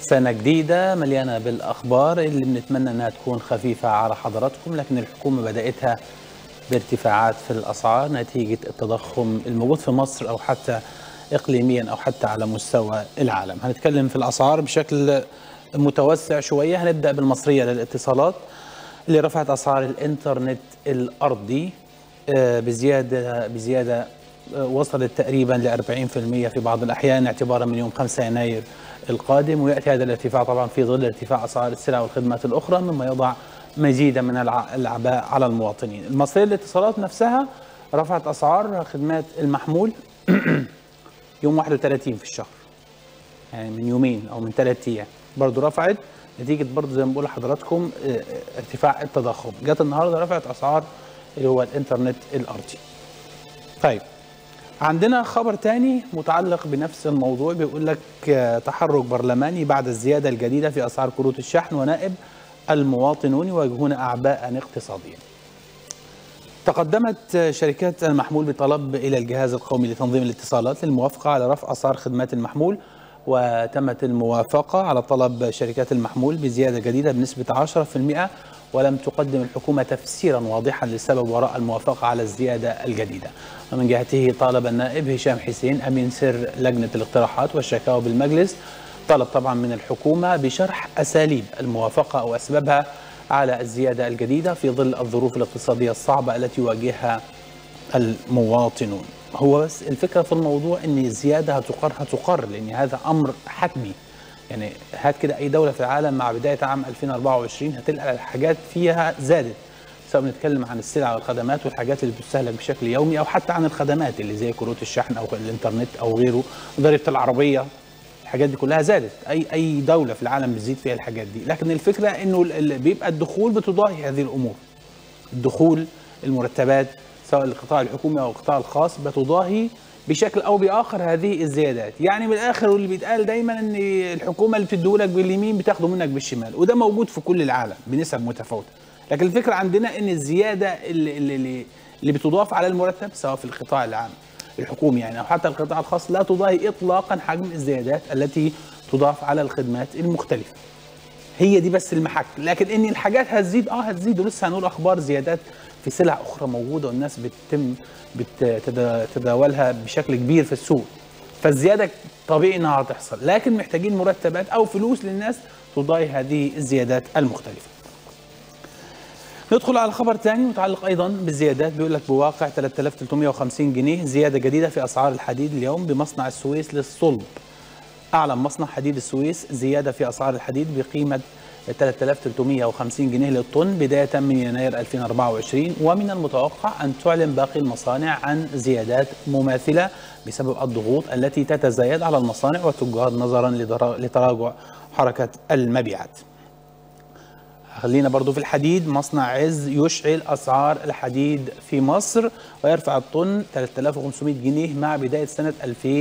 سنة جديدة مليانة بالأخبار اللي بنتمنى أنها تكون خفيفة على حضراتكم لكن الحكومة بدأتها بارتفاعات في الأسعار نتيجة التضخم الموجود في مصر أو حتى إقليميا أو حتى على مستوى العالم هنتكلم في الأسعار بشكل متوسع شوية هنبدأ بالمصرية للاتصالات اللي رفعت أسعار الإنترنت الأرضي آه، بزيادة بزيادة آه، وصلت تقريبا ل 40% في بعض الأحيان اعتبارا من يوم 5 يناير القادم ويأتي هذا الارتفاع طبعا في ظل ارتفاع أسعار السلع والخدمات الأخرى مما يضع مزيدا من الع- الأعباء على المواطنين المصرية للاتصالات نفسها رفعت أسعار خدمات المحمول يوم 31 في الشهر يعني من يومين او من ثلاث ايام برضه رفعت نتيجه برضه زي ما بقول لحضراتكم آه، آه، ارتفاع التضخم جت النهارده رفعت اسعار اللي هو الانترنت الارضي طيب عندنا خبر تاني متعلق بنفس الموضوع بيقول لك آه، تحرك برلماني بعد الزياده الجديده في اسعار كروت الشحن ونائب المواطنون يواجهون اعباء اقتصاديه تقدمت شركات المحمول بطلب إلى الجهاز القومي لتنظيم الاتصالات للموافقة على رفع أسعار خدمات المحمول وتمت الموافقة على طلب شركات المحمول بزيادة جديدة بنسبة 10% ولم تقدم الحكومة تفسيرا واضحا للسبب وراء الموافقة على الزيادة الجديدة ومن جهته طالب النائب هشام حسين أمين سر لجنة الاقتراحات والشكاوى بالمجلس طلب طبعا من الحكومة بشرح أساليب الموافقة أو أسبابها على الزيادة الجديدة في ظل الظروف الاقتصادية الصعبة التي يواجهها المواطنون هو بس الفكرة في الموضوع أن الزيادة هتقر هتقر لأن هذا أمر حتمي يعني هات كده أي دولة في العالم مع بداية عام 2024 هتلقى الحاجات فيها زادت سواء بنتكلم عن السلع والخدمات والحاجات اللي بتستهلك بشكل يومي أو حتى عن الخدمات اللي زي كروت الشحن أو الإنترنت أو غيره ضريبة العربية الحاجات دي كلها زادت اي اي دوله في العالم بتزيد فيها الحاجات دي لكن الفكره انه ال- ال- بيبقى الدخول بتضاهي هذه الامور الدخول المرتبات سواء القطاع الحكومي او القطاع الخاص بتضاهي بشكل او باخر هذه الزيادات يعني من الاخر واللي بيتقال دايما ان الحكومه اللي بتديهولك باليمين بتاخده منك بالشمال وده موجود في كل العالم بنسب متفاوته لكن الفكره عندنا ان الزياده اللي, اللي, اللي بتضاف على المرتب سواء في القطاع العام الحكومي يعني او حتى القطاع الخاص لا تضاهي اطلاقا حجم الزيادات التي تضاف على الخدمات المختلفه هي دي بس المحك لكن ان الحاجات هتزيد اه هتزيد ولسه هنقول اخبار زيادات في سلع اخرى موجوده والناس بتتم بتتداولها بشكل كبير في السوق فالزياده طبيعي انها هتحصل لكن محتاجين مرتبات او فلوس للناس تضاهي هذه الزيادات المختلفه ندخل على خبر ثاني متعلق ايضا بالزيادات بيقول لك بواقع 3350 جنيه زياده جديده في اسعار الحديد اليوم بمصنع السويس للصلب اعلن مصنع حديد السويس زياده في اسعار الحديد بقيمه 3350 جنيه للطن بدايه من يناير 2024 ومن المتوقع ان تعلن باقي المصانع عن زيادات مماثله بسبب الضغوط التي تتزايد على المصانع والتجار نظرا لدرا- لتراجع حركه المبيعات. خلينا برضو في الحديد مصنع عز يشعل أسعار الحديد في مصر ويرفع الطن 3500 جنيه مع بداية سنة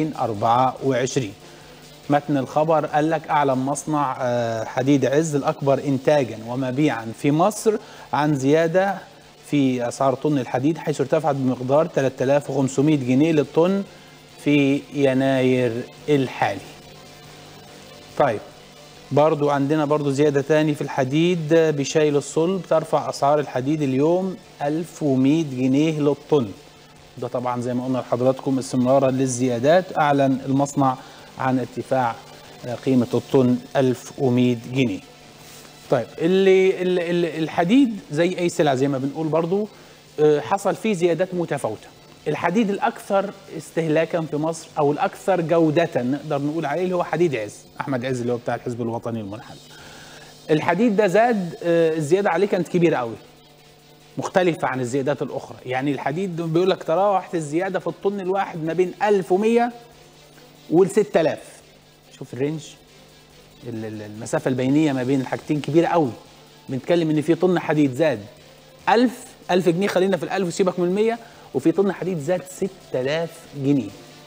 2024 متن الخبر قال لك أعلن مصنع آه، حديد عز الأكبر إنتاجا ومبيعا في مصر عن زيادة في أسعار طن الحديد حيث ارتفعت بمقدار 3500 جنيه للطن في يناير الحالي طيب برضو عندنا برضو زيادة تاني في الحديد بشايل الصلب ترفع أسعار الحديد اليوم 1100 جنيه للطن ده طبعا زي ما قلنا لحضراتكم استمرارا للزيادات أعلن المصنع عن ارتفاع قيمة الطن 1100 جنيه طيب اللي, اللي اللي- الحديد زي أي سلعة زي ما بنقول برضو آه، حصل فيه زيادات متفاوتة الحديد الأكثر استهلاكا في مصر أو الأكثر جودة نقدر نقول عليه اللي هو حديد عز أحمد عز اللي هو بتاع الحزب الوطني المنحل الحديد ده زاد آه، الزيادة عليه كانت كبيرة قوي مختلفة عن الزيادات الأخرى يعني الحديد بيقول لك تراوحت الزيادة في الطن الواحد ما بين 1100 وال 6000 شوف الرينج ال- ال- المسافة البينية ما بين الحاجتين كبيرة قوي بنتكلم إن في طن حديد زاد 1000 1000 جنيه خلينا في ال 1000 وسيبك من ال 100 وفي طن حديد زاد 6000 جنيه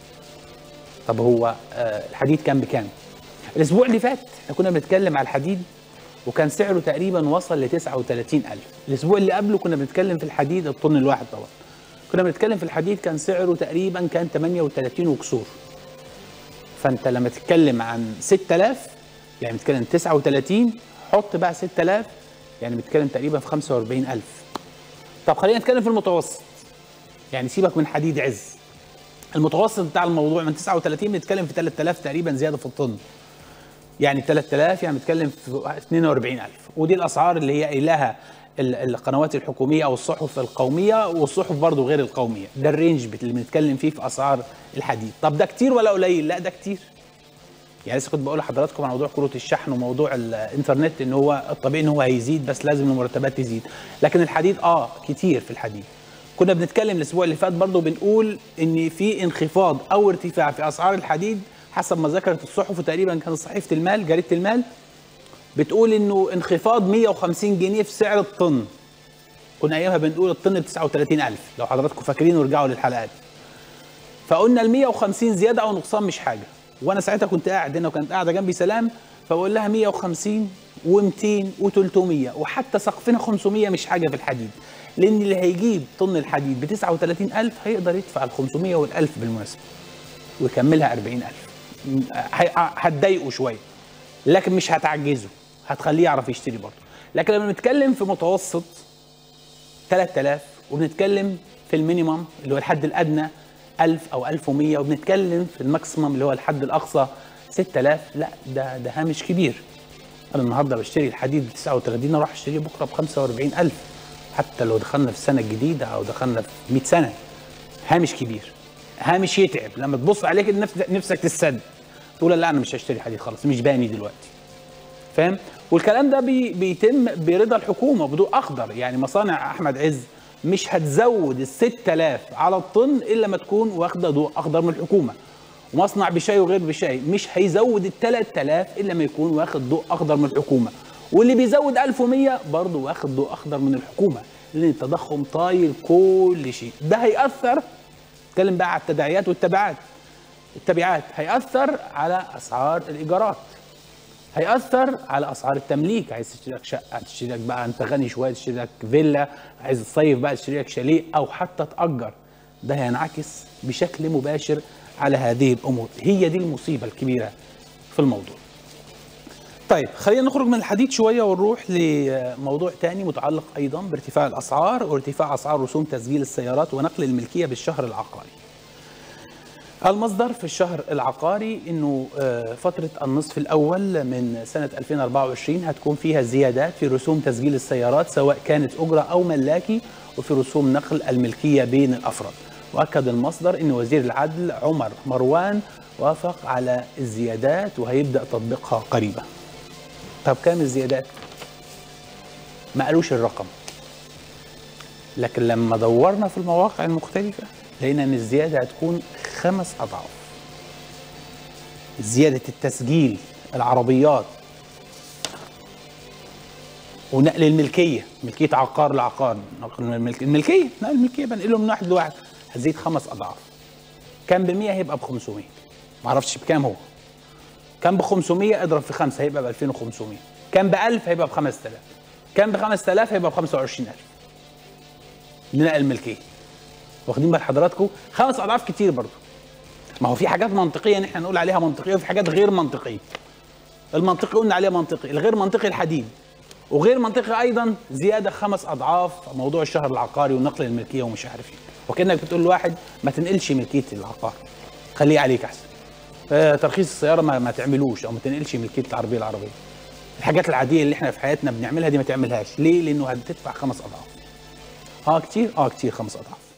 طب هو آه، الحديد كان بكام؟ الأسبوع اللي فات احنا كنا بنتكلم على الحديد وكان سعره تقريبا وصل ل 39000 الأسبوع اللي قبله كنا بنتكلم في الحديد الطن الواحد طبعا كنا بنتكلم في الحديد كان سعره تقريبا كان 38 وكسور فانت لما تتكلم عن 6000 يعني بنتكلم 39 حط بقى 6000 يعني بنتكلم تقريبا في 45000 طب خلينا نتكلم في المتوسط يعني سيبك من حديد عز المتوسط بتاع الموضوع من 39 بنتكلم في 3000 تقريبا زياده في الطن يعني 3000 يعني بنتكلم في 42000 ودي الاسعار اللي هي قايلاها ال- القنوات الحكوميه او الصحف القوميه والصحف برضو غير القوميه ده الرينج بت- اللي بنتكلم فيه في اسعار الحديد طب ده كتير ولا قليل لا ده كتير يعني لسه كنت بقول لحضراتكم عن موضوع كروت الشحن وموضوع الانترنت ان هو الطبيعي ان هو هيزيد بس لازم المرتبات تزيد لكن الحديد اه كتير في الحديد كنا بنتكلم الاسبوع اللي فات برضه بنقول ان في انخفاض او ارتفاع في اسعار الحديد حسب ما ذكرت الصحف وتقريبا كان صحيفه المال جريده المال بتقول انه انخفاض 150 جنيه في سعر الطن كنا ايامها بنقول الطن ب 39000 لو حضراتكم فاكرين وارجعوا للحلقات فقلنا ال 150 زياده او نقصان مش حاجه وانا ساعتها كنت قاعد هنا وكانت قاعده جنبي سلام فبقول لها 150 و200 و300 وحتى سقفنا 500 مش حاجه في الحديد لان اللي هيجيب طن الحديد ب 39000 هيقدر يدفع ال 500 وال 1000 بالمناسبه ويكملها 40000 م- هي- هتضايقه شويه لكن مش هتعجزه هتخليه يعرف يشتري برضه لكن لما بنتكلم في متوسط 3000 وبنتكلم في المينيمم اللي هو الحد الادنى 1000 او 1100 وبنتكلم في الماكسيمم اللي هو الحد الاقصى 6000 لا ده ده هامش كبير انا النهارده بشتري الحديد ب 39 اروح اشتريه بكره ب 45000 حتى لو دخلنا في السنه الجديده او دخلنا في 100 سنه هامش كبير هامش يتعب لما تبص عليه كده نفسك نفسك تسد تقول لا انا مش هشتري حديد خلاص مش باني دلوقتي فاهم والكلام ده بي بيتم برضا الحكومه بضوء اخضر يعني مصانع احمد عز مش هتزود ال 6000 على الطن الا ما تكون واخده ضوء اخضر من الحكومه ومصنع بشاي وغير بشاي مش هيزود ال 3000 الا ما يكون واخد ضوء اخضر من الحكومه واللي بيزود 1100 برضه واخد ضوء اخضر من الحكومه لان التضخم طايل كل شيء ده هياثر اتكلم بقى على التداعيات والتبعات التبعات هياثر على اسعار الايجارات هيأثر على أسعار التمليك عايز تشتري لك شقة تشتري لك بقى أنت غني شوية تشتري لك فيلا عايز تصيف بقى تشتري لك شاليه أو حتى تأجر ده هينعكس بشكل مباشر على هذه الأمور هي دي المصيبة الكبيرة في الموضوع طيب خلينا نخرج من الحديث شوية ونروح لموضوع تاني متعلق أيضا بارتفاع الأسعار وارتفاع أسعار رسوم تسجيل السيارات ونقل الملكية بالشهر العقاري المصدر في الشهر العقاري انه آه، فتره النصف الاول من سنه 2024 هتكون فيها زيادات في رسوم تسجيل السيارات سواء كانت اجره او ملاكي وفي رسوم نقل الملكيه بين الافراد. واكد المصدر ان وزير العدل عمر مروان وافق على الزيادات وهيبدا تطبيقها قريبا. طب كام الزيادات؟ ما قالوش الرقم. لكن لما دورنا في المواقع المختلفة لقينا ان الزيادة هتكون خمس اضعاف زيادة التسجيل العربيات ونقل الملكية ملكية عقار لعقار نقل من الملك... الملكية نقل الملكية بنقله من واحد لواحد هتزيد خمس اضعاف كان ب 100 هيبقى ب 500 معرفش بكام هو كان ب 500 اضرب في خمسة هيبقى ب 2500 كان ب 1000 هيبقى ب 5000 كان ب 5000 هيبقى ب 25000 لنقل الملكيه واخدين بال حضراتكم خمس اضعاف كتير برضه ما هو في حاجات منطقيه ان احنا نقول عليها منطقيه وفي حاجات غير منطقيه المنطقي قلنا عليه منطقي الغير منطقي الحديد وغير منطقي ايضا زياده خمس اضعاف موضوع الشهر العقاري ونقل الملكيه ومش عارف ايه وكانك بتقول لواحد ما تنقلش ملكيه العقار خليه عليك احسن آه، ترخيص السياره ما, ما تعملوش او ما تنقلش ملكيه العربيه العربيه الحاجات العاديه اللي احنا في حياتنا بنعملها دي ما تعملهاش ليه لانه هتدفع خمس اضعاف اه كتير اه كتير خمس اضعاف